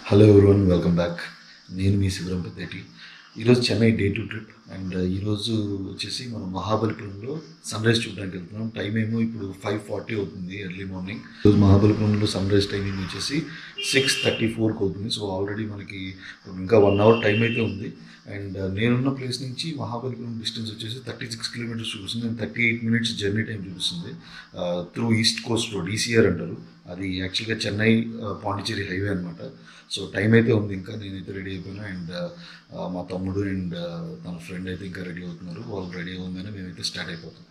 Hello everyone welcome back నేను మీ శివరం పెద్దటి ఈరోజు Chennai day two trip and ఈరోజు వచ్చేసి మనం మహాబలిపురంలో సన్ రైజ్ చూడడానికి వెళ్తున్నాం టైం ఏమో ఇప్పుడు ఫైవ్ ఫార్టీ అవుతుంది ఎర్లీ మార్నింగ్ ఈరోజు మహాబలిపురంలో సన్ రైజ్ టైమింగ్ వచ్చేసి సిక్స్ థర్టీ ఫోర్కి అవుతుంది సో ఆల్రెడీ మనకి ఇంకా వన్ అవర్ టైం అయితే ఉంది అండ్ నేనున్న ప్లేస్ నుంచి మహాబలిపురం డిస్టెన్స్ వచ్చేసి థర్టీ సిక్స్ కిలోమీటర్స్ చూపిస్తుంది and thirty eight minutes journey time చూపిస్తుంది through east coast road ECR అంటారు అది యాక్చువల్గా చెన్నై ఆ, పాండిచ్చేరి హైవే అనమాట సో టైం అయితే ఉంది ఇంకా నేనైతే రెడీ అయిపోయినా అండ్ మా తమ్ముడు అండ్ తన ఫ్రెండ్ అయితే ఇంకా రెడీ అవుతున్నారు వాళ్ళు రెడీ అవ్వగానే మేమైతే స్టార్ట్ అయిపోతాం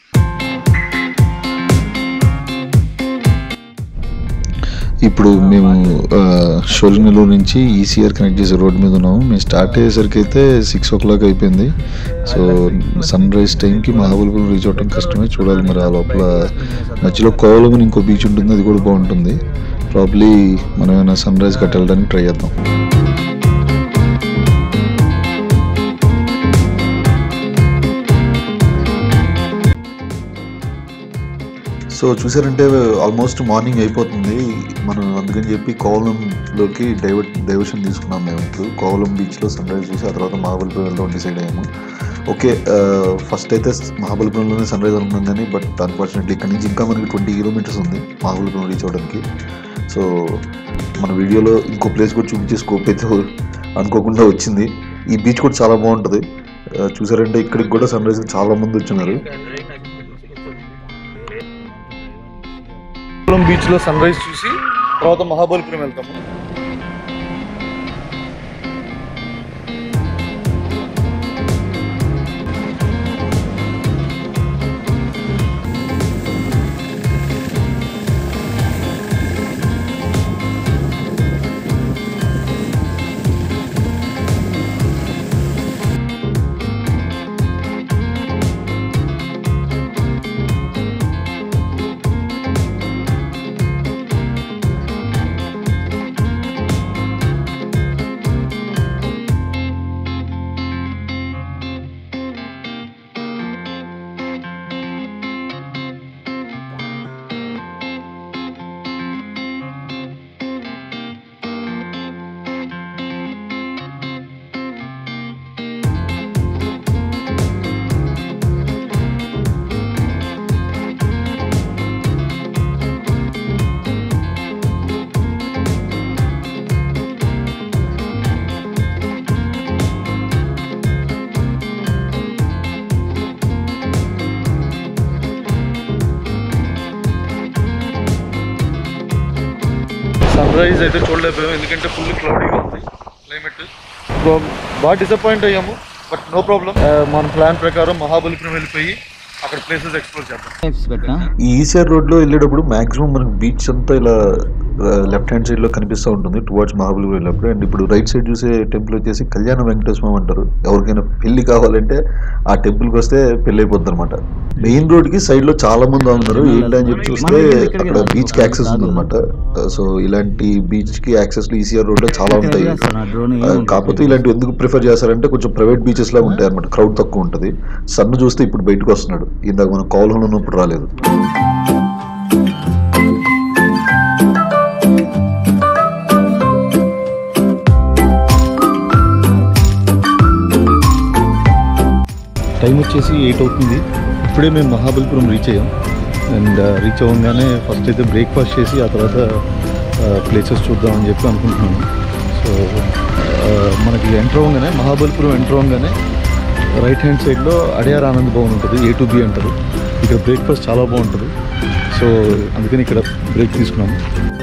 ఇప్పుడు మేము షోలినెల్లూరు నుంచి ఈసీఆర్ కనెక్ట్ చేసే రోడ్ మీద ఉన్నాము మేము స్టార్ట్ అయ్యేసరికి అయితే సిక్స్ ఓ క్లాక్ అయిపోయింది సో సన్ రైజ్ టైంకి మహాబలిపురం రీచ్ అవ్వడం కష్టమే చూడాలి మరి ఆ లోపల మధ్యలో కోవలం అని ఇంకో బీచ్ ఉంటుంది అది కూడా బాగుంటుంది ప్రాబ్లీ మనం ఏమైనా సన్ రైజ్ కట్టి వెళ్ళడానికి ట్రై చేద్దాం సో చూసారంటే ఆల్మోస్ట్ మార్నింగ్ అయిపోతుంది మనం అందుకని చెప్పి కోవలంలోకి డైవర్ట్ డైవర్షన్ తీసుకున్నాం మేము ఇప్పుడు కోవలం బీచ్లో సన్ రైజ్ చూసి ఆ తర్వాత మహాబలిపురం వెళ్దాం డిసైడ్ అయ్యాము ఓకే ఫస్ట్ అయితే మహాబలిపురంలోనే సన్ రైజ్ అనుకున్నాం కానీ బట్ అన్ఫార్చునేట్లీ ఇక్కడ నుంచి ఇంకా మనకి ట్వంటీ కిలోమీటర్స్ ఉంది మహాబలిపురం రీచ్ అవ్వడానికి సో మన వీడియోలో ఇంకో ప్లేస్ కూడా చూపించే స్కోప్ అయితే అనుకోకుండా వచ్చింది ఈ బీచ్ కూడా చాలా బాగుంటుంది ఆ, చూసారంటే ఇక్కడికి కూడా సన్ రైజ్ చాలా మంది వచ్చినారు మహాబలిపురం బీచ్ లో సన్ రైజ్ చూసి తర్వాత మహాబలిపురం వెళ్తాము సన్ రైజ్ అయితే చూడలేకపోయాము ఎందుకంటే ఫుల్ క్లౌడీగా ఉంది క్లైమేట్ బాగా డిసప్పాయింట్ అయ్యాము బట్ నో ప్రాబ్లం మన ప్లాన్ ప్రకారం మహాబలిపురం వెళ్ళిపోయి అక్కడ ప్లేసెస్ ఎక్స్ప్లోర్ చేద్దాం ఈ ఈసీఆర్ రోడ్ లో వెళ్ళేటప్పుడు మాక్సిమం మనకి బీచ్ అంతా ఇలా లెఫ్ట్ హ్యాండ్ సైడ్ లో కనిపిస్తూ ఉంటుంది టువర్డ్స్ మహాబలిపురం వెళ్ళినప్పుడు అండ్ ఇప్పుడు రైట్ సైడ్ చూసే టెంపుల్ వచ్చేసి కళ్యాణ వెంకటేశ్వర స్వామి అంటారు ఎవరికైనా పెళ్లి కావాలంటే ఆ టెంపుల్ కి వస్తే పెళ్లి అయిపోద్ది అనమాట మెయిన్ రోడ్ కి సైడ్ లో చాలా మంది ఉన్నారు ఏంటని చెప్పి చూస్తే అక్కడ బీచ్ కి యాక్సెస్ ఉంది అనమాట సో ఇలాంటి బీచ్ కి యాక్సెస్ ఈసీఆర్ రోడ్ లో చాలా ఉంటాయి ఆ, కాకపోతే ఇలాంటివి ఎందుకు ప్రిఫర్ చేస్తారంటే కొంచెం ప్రైవేట్ బీచెస్ లా ఉంటాయి అనమాట క్రౌడ్ తక్కువ ఉంటుంది సన్ చూస్తే ఇప్పుడు బయటకు వస్తున్నాడు ఇందాక మనం కోవలంలో ఉన్నప్పుడు రాలేదు టైం వచ్చేసి ఎయిట్ అవుతుంది ఇప్పుడే మేము మహాబలిపురం రీచ్ అయ్యాం అండ్ రీచ్ అవ్వగానే ఫస్ట్ అయితే బ్రేక్ఫాస్ట్ చేసి ఆ తర్వాత ప్లేసెస్ చూద్దామని చెప్పి అనుకుంటున్నాము సో మనకి ఎంటర్ అవ్వగానే మహాబలిపురం ఎంటర్ అవ్వగానే రైట్ హ్యాండ్ సైడ్లో అడియార్ ఆనంద్ భవన్ ఉంటుంది ఏ టు బి అంటారు ఇక్కడ బ్రేక్ఫాస్ట్ చాలా బాగుంటుంది సో అందుకని ఇక్కడ బ్రేక్ తీసుకున్నాము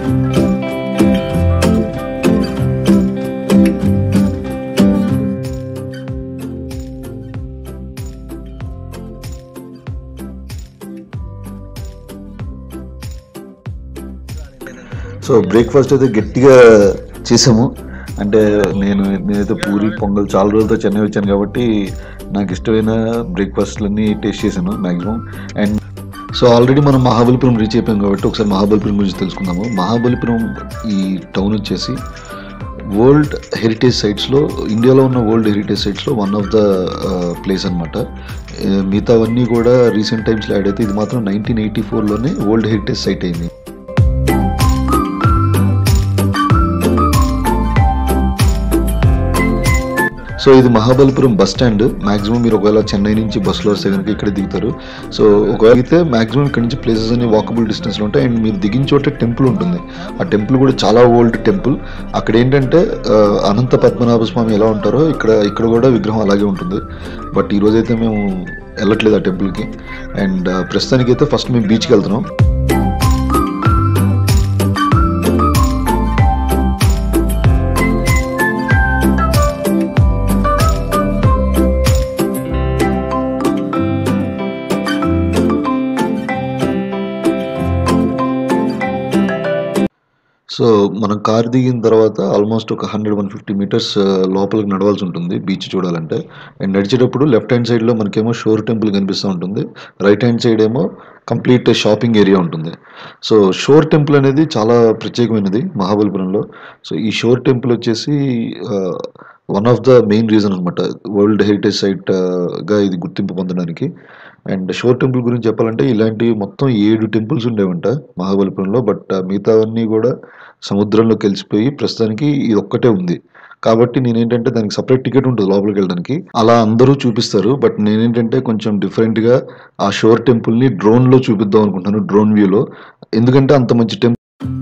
సో బ్రేక్ఫాస్ట్ అయితే గట్టిగా చేసాము అంటే నేను నేనైతే పూరి పొంగల్ చాలా రోజులతో చెన్నై వచ్చాను కాబట్టి నాకు ఇష్టమైన బ్రేక్ఫాస్ట్లన్నీ టేస్ట్ చేశాను మ్యాక్సిమం అండ్ సో ఆల్రెడీ మనం మహాబలిపురం రీచ్ అయిపోయాం కాబట్టి ఒకసారి మహాబలిపురం గురించి తెలుసుకుందాము మహాబలిపురం ఈ టౌన్ వచ్చేసి వరల్డ్ హెరిటేజ్ సైట్స్లో ఇండియాలో ఉన్న వరల్డ్ హెరిటేజ్ సైట్స్లో వన్ ఆఫ్ ద ప్లేస్ అనమాట మిగతావన్నీ కూడా రీసెంట్ టైమ్స్లో యాడ్ అయితే ఇది మాత్రం నైన్టీన్ ఎయిటీ ఫోర్లోనే వరల్డ్ హెరిటేజ్ సైట్ అయింది సో ఇది మహాబలిపురం బస్ స్టాండ్ మాక్సిమం మీరు ఒకవేళ చెన్నై నుంచి బస్సులో వస్తే కనుక ఇక్కడ దిగుతారు సో ఒకవేళ అయితే మాక్సిమం ఇక్కడ నుంచి ప్లేసెస్ అన్ని వాకబుల్ డిస్టెన్స్లో ఉంటాయి అండ్ మీరు దిగిన చోట టెంపుల్ ఉంటుంది ఆ టెంపుల్ కూడా చాలా ఓల్డ్ టెంపుల్ అక్కడ ఏంటంటే ఆ, అనంత పద్మనాభ స్వామి ఎలా ఉంటారో ఇక్కడ ఇక్కడ కూడా విగ్రహం అలాగే ఉంటుంది బట్ ఈ రోజైతే మేము వెళ్ళట్లేదు ఆ టెంపుల్కి అండ్ ప్రస్తుతానికి అయితే ఫస్ట్ మేము బీచ్కి వెళ్తున్నాం సో మనం కార్ దిగిన తర్వాత ఆల్మోస్ట్ ఒక హండ్రెడ్ వన్ ఫిఫ్టీ మీటర్స్ లోపలికి నడవాల్సి ఉంటుంది బీచ్ చూడాలంటే అండ్ నడిచేటప్పుడు లెఫ్ట్ హ్యాండ్ సైడ్లో మనకేమో షోర్ టెంపుల్ కనిపిస్తూ ఉంటుంది రైట్ హ్యాండ్ సైడ్ ఏమో కంప్లీట్ షాపింగ్ ఏరియా ఉంటుంది సో షోర్ టెంపుల్ అనేది చాలా ప్రత్యేకమైనది మహాబలిపురంలో సో ఈ షోర్ టెంపుల్ వచ్చేసి one of the main reason అనమాట వరల్డ్ హెరిటేజ్ సైట్ గా ఇది గుర్తింపు పొందడానికి అండ్ షోర్ టెంపుల్ గురించి చెప్పాలంటే ఇలాంటి మొత్తం ఏడు టెంపుల్స్ ఉండేవంట మహాబలిపురంలో బట్ మిగతావన్నీ కూడా సముద్రంలో కలిసిపోయి ప్రస్తుతానికి ఇది ఒక్కటే ఉంది కాబట్టి నేనేంటంటే దానికి సపరేట్ టికెట్ ఉంటుంది లోపలికి వెళ్ళడానికి అలా అందరూ చూపిస్తారు బట్ నేనేంటంటే కొంచెం డిఫరెంట్ గా ఆ షోర్ టెంపుల్ ని డ్రోన్ లో చూపిద్దాం అనుకుంటున్నాను డ్రోన్ వ్యూలో ఎందుకంటే అంత మంచి టెంపుల్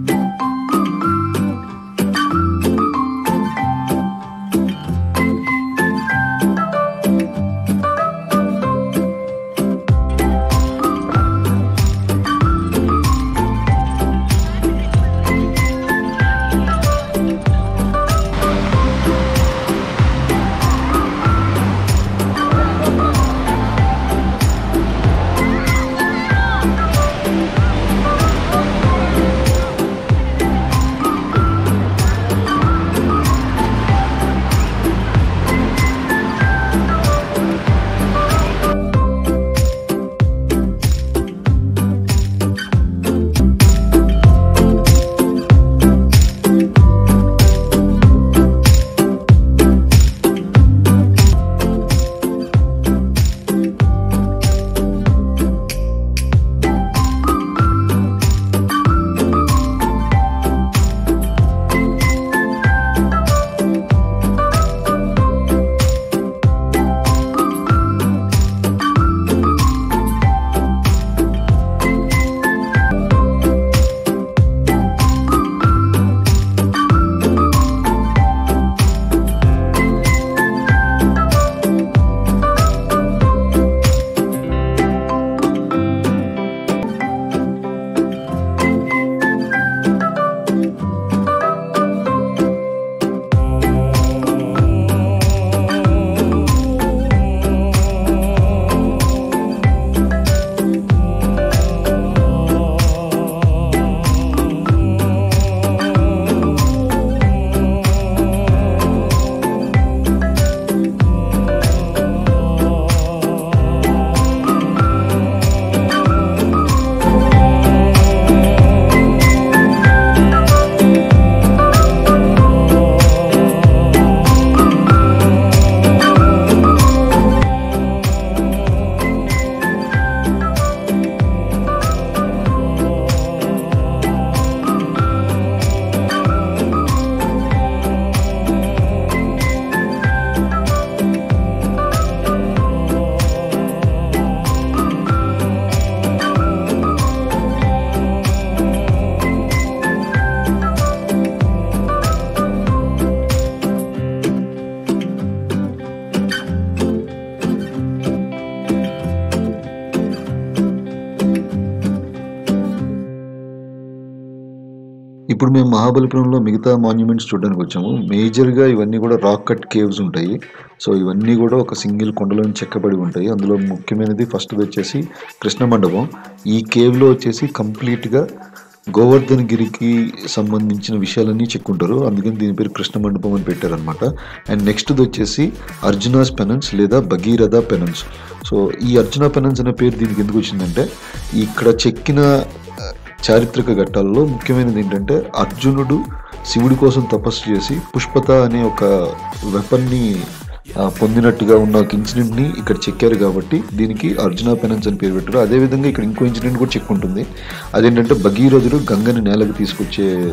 ఇప్పుడు మేము మహాబలిపురంలో మిగతా మాన్యుమెంట్స్ చూడడానికి వచ్చాము మేజర్గా ఇవన్నీ కూడా రాక్ కట్ కేవ్స్ ఉంటాయి సో ఇవన్నీ కూడా ఒక సింగిల్ కొండలో చెక్కబడి ఉంటాయి అందులో ముఖ్యమైనది ఫస్ట్ వచ్చేసి కృష్ణ మండపం ఈ కేవ్లో వచ్చేసి కంప్లీట్గా గోవర్ధన్ గిరికి సంబంధించిన విషయాలన్నీ చెక్కుంటారు అందుకని దీని పేరు కృష్ణ మండపం అని పెట్టారనమాట అండ్ నెక్స్ట్ వచ్చేసి అర్జునాస్ పెనన్స్ లేదా భగీరథ పెనన్స్ సో ఈ అర్జున పెనన్స్ అనే పేరు దీనికి ఎందుకు వచ్చిందంటే ఇక్కడ చెక్కిన ఆ, చారిత్రక ఘట్టాల్లో ముఖ్యమైనది ఏంటంటే అర్జునుడు శివుడి కోసం తపస్సు చేసి పుష్పత అనే ఒక వెపన్ని పొందినట్టుగా ఉన్న ఒక ఇన్సిడెంట్ ని ఇక్కడ చెక్కారు కాబట్టి దీనికి అర్జున పెనన్స్ అని పేరు పెట్టారు అదేవిధంగా ఇక్కడ ఇంకో ఇన్సిడెంట్ కూడా చెక్కుంటుంది అదేంటంటే భగీరథుడు గంగని నేలకు తీసుకొచ్చే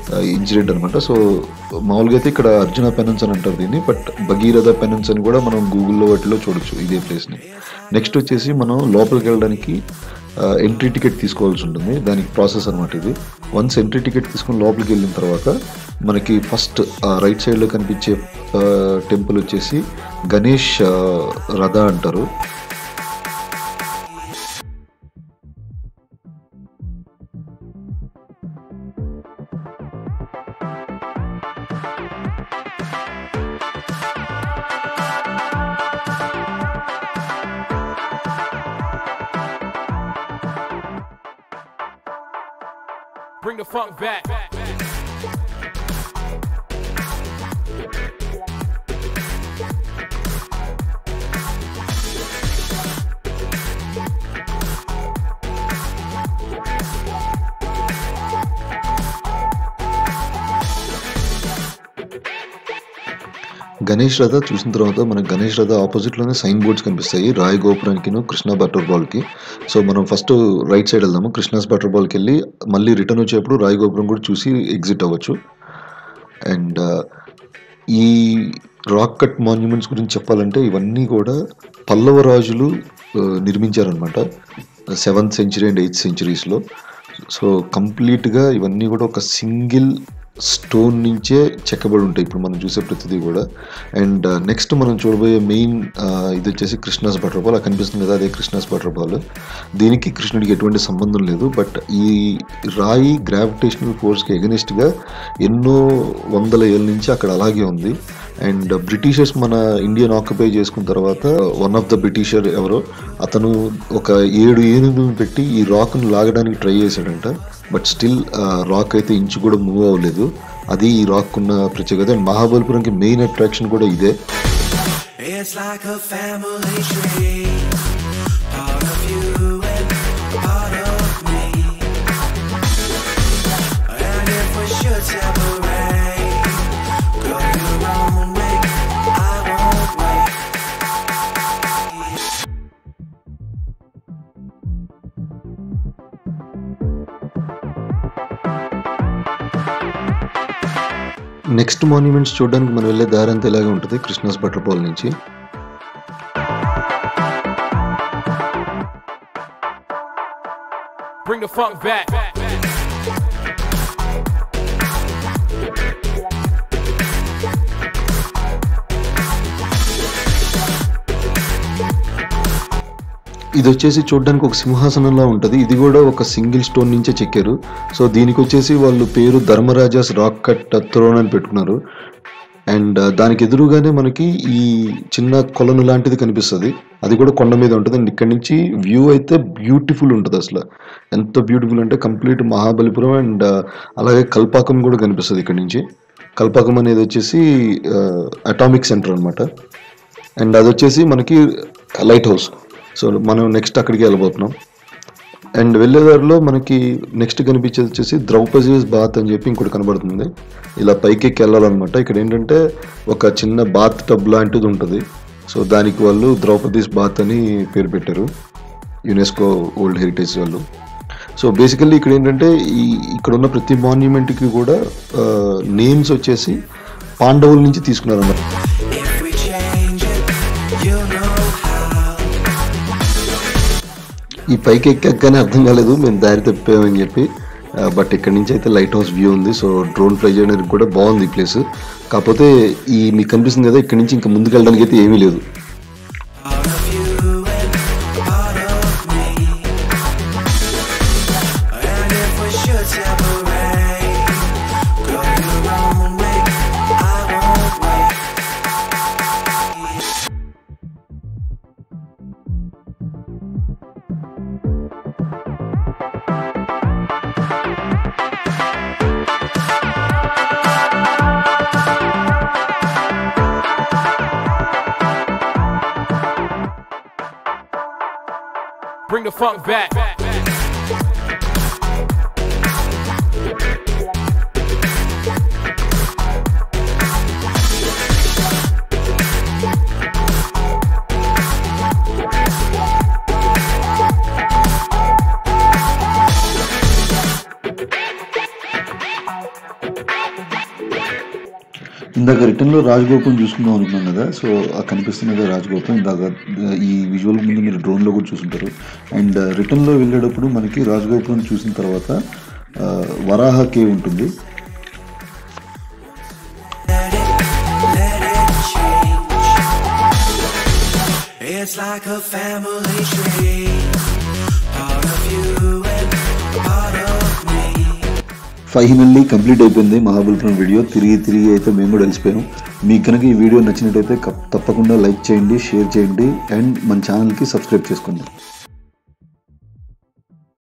ఇన్సిడెంట్ అనమాట సో మామూలుగా అయితే ఇక్కడ అర్జున పెనన్స్ అని అంటారు దీన్ని బట్ భగీరథ పెనన్స్ అని కూడా మనం గూగుల్లో వాటిలో చూడొచ్చు ఇదే ప్లేస్ని నెక్స్ట్ వచ్చేసి మనం లోపలికి వెళ్ళడానికి ఎంట్రీ టికెట్ తీసుకోవాల్సి ఉంటుంది దానికి ప్రాసెస్ అనమాట ఇది వన్స్ ఎంట్రీ టికెట్ తీసుకుని లోపలికి వెళ్ళిన తర్వాత మనకి ఫస్ట్ రైట్ సైడ్లో కనిపించే టెంపుల్ వచ్చేసి గణేష్ ఆ, రథ అంటారు Bring the funk back. Ganesh రథ చూసిన తర్వాత మనకి గణేష్ రథ ఆపోజిట్లోనే సైన్ బోర్డ్స్ కనిపిస్తాయి రాయ్ గోపురానికిను కృష్ణా బటర్ బాల్కి సో మనం ఫస్ట్ రైట్ సైడ్ వెళ్దాము కృష్ణాస్ బటర్ బాల్కి వెళ్ళి మళ్ళీ రిటర్న్ వచ్చేప్పుడు రాయ్ గోపురం కూడా చూసి ఎగ్జిట్ అవ్వచ్చు అండ్ ఈ రాక్ కట్ మాన్యుమెంట్స్ గురించి చెప్పాలంటే ఇవన్నీ కూడా పల్లవ రాజులు ఆ, నిర్మించారనమాట సెవెంత్ సెంచరీ అండ్ ఎయిత్ సెంచరీస్లో సో కంప్లీట్గా ఇవన్నీ కూడా ఒక సింగిల్ స్టోన్ నుంచే చెక్కబడి ఉంటాయి ఇప్పుడు మనం చూసే ప్రతిదీ కూడా అండ్ నెక్స్ట్ మనం చూడబోయే మెయిన్ ఇది వచ్చేసి కృష్ణాస్ బటర్ బాల్ అక్కడ కనిపిస్తుంది కదా అదే కృష్ణాస్ బటర్ బాల్ దీనికి కృష్ణుడికి ఎటువంటి సంబంధం లేదు బట్ ఈ రాయి గ్రావిటేషనల్ ఫోర్స్కి ఎగనిస్ట్గా ఎన్నో వందల ఏళ్ళ నుంచి అక్కడ అలాగే ఉంది అండ్ బ్రిటిషర్స్ మన ఇండియన్ ఆక్యుపై చేసుకున్న తర్వాత వన్ ఆఫ్ ద బ్రిటిషర్ ఎవరో అతను ఒక ఏడు ఏనుగులను పెట్టి ఈ రాక్ను లాగడానికి ట్రై చేశాడంట బట్ స్టిల్ రాక్ అయితే ఇంచు కూడా మూవ్ అవ్వలేదు అది ఈ రాక్ ఉన్న ప్రత్యేకత అండ్ మహాబలిపురంకి మెయిన్ అట్రాక్షన్ కూడా ఇదే It's like a family tree. Part of you and part of me. And if we should separate, go your own way. I won't wait. Next monuments చూడడానికి మనం వెళ్ళే దారి అంతా ఇలాగే ఉంటుంది కృష్ణాస్ బటర్ బాల్ నుంచి Bring the funk back. ఇది వచ్చేసి చూడడానికి ఒక సింహాసనంలా ఉంటుంది ఇది కూడా ఒక సింగిల్ స్టోన్ నుంచే చెక్కారు సో దీనికి వచ్చేసి వాళ్ళు పేరు ధర్మరాజాస్ రాక్ కట్ థ్రోన్ అని పెట్టుకున్నారు అండ్ దానికి ఎదురుగానే మనకి ఈ చిన్న కొలను లాంటిది కనిపిస్తుంది అది కూడా కొండ మీద ఉంటుంది అండ్ ఇక్కడ నుంచి వ్యూ అయితే బ్యూటిఫుల్ ఉంటుంది అసలు ఎంత బ్యూటిఫుల్ అంటే కంప్లీట్ మహాబలిపురం అండ్ అలాగే కల్పాకం కూడా కనిపిస్తుంది ఇక్కడ నుంచి కల్పాకం అనేది వచ్చేసి అటామిక్ సెంటర్ అన్నమాట అండ్ అది వచ్చేసి మనకి లైట్ హౌస్ సో మనం నెక్స్ట్ అక్కడికి వెళ్ళబోతున్నాం అండ్ వెళ్ళేదారిలో మనకి నెక్స్ట్ కనిపించేది వచ్చేసి ద్రౌపదీస్ బాత్ అని చెప్పి ఇంకోటి కనబడుతుంది ఇలా పైకి ఎక్కి వెళ్ళాలన్నమాట ఇక్కడ ఏంటంటే ఒక చిన్న బాత్ టబ్ లాంటిది ఉంటుంది సో దానికి వాళ్ళు ద్రౌపదీస్ బాత్ అని పేరు పెట్టారు యునెస్కో ఓల్డ్ హెరిటేజ్ వాళ్ళు సో బేసికల్లీ ఇక్కడ ఏంటంటే ఈ ఇక్కడ ఉన్న ప్రతి మాన్యుమెంట్కి కూడా నేమ్స్ వచ్చేసి పాండవుల నుంచి తీసుకున్నారన్నమాట If we change it, you know how. ఈ పైకి ఎక్కాకనే అర్థం కాలేదు మేము దారి తప్పామని చెప్పి బట్ ఇక్కడ నుంచి అయితే లైట్ హౌస్ వ్యూ ఉంది సో డ్రోన్ ఫ్లై చేయడానికి కూడా బాగుంది ఈ ప్లేస్ కాకపోతే ఈ మీకు కనిపిస్తుంది కదా ఇక్కడ నుంచి ఇంకా ముందుకు వెళ్ళడానికి అయితే ఏమీ లేదు Part of you and part of me. And if we should separate, go your own way. I won't wait. Bring the funk back. ఇందాక రిటర్న్లో రాజగోపురం చూసుకుందాం అనుకున్నాం కదా సో ఆ కనిపిస్తున్నదే రాజగోపురం ఇందాక ఆ, ఈ విజువల్ ముందు మీరు డ్రోన్లో కూడా చూసుంటారు అండ్ రిటర్న్లో వెళ్ళేటప్పుడు మనకి రాజగోపురం చూసిన తర్వాత ఆ, వరాహ కేవ్ ఉంటుంది It's like a family tree. Part of you and part of me. Finally complete అయిపోయింది మహాబలిపురం వీడియో తిరిగి తిరిగి అయితే మేము కూడా కలిసిపోయాం మీకు కనుక ఈ వీడియో నచ్చినట్టయితే కప్- తప్పకుండా లైక్ చేయండి షేర్ చేయండి అండ్ మన ఛానల్కి సబ్స్క్రైబ్ చేసుకోండి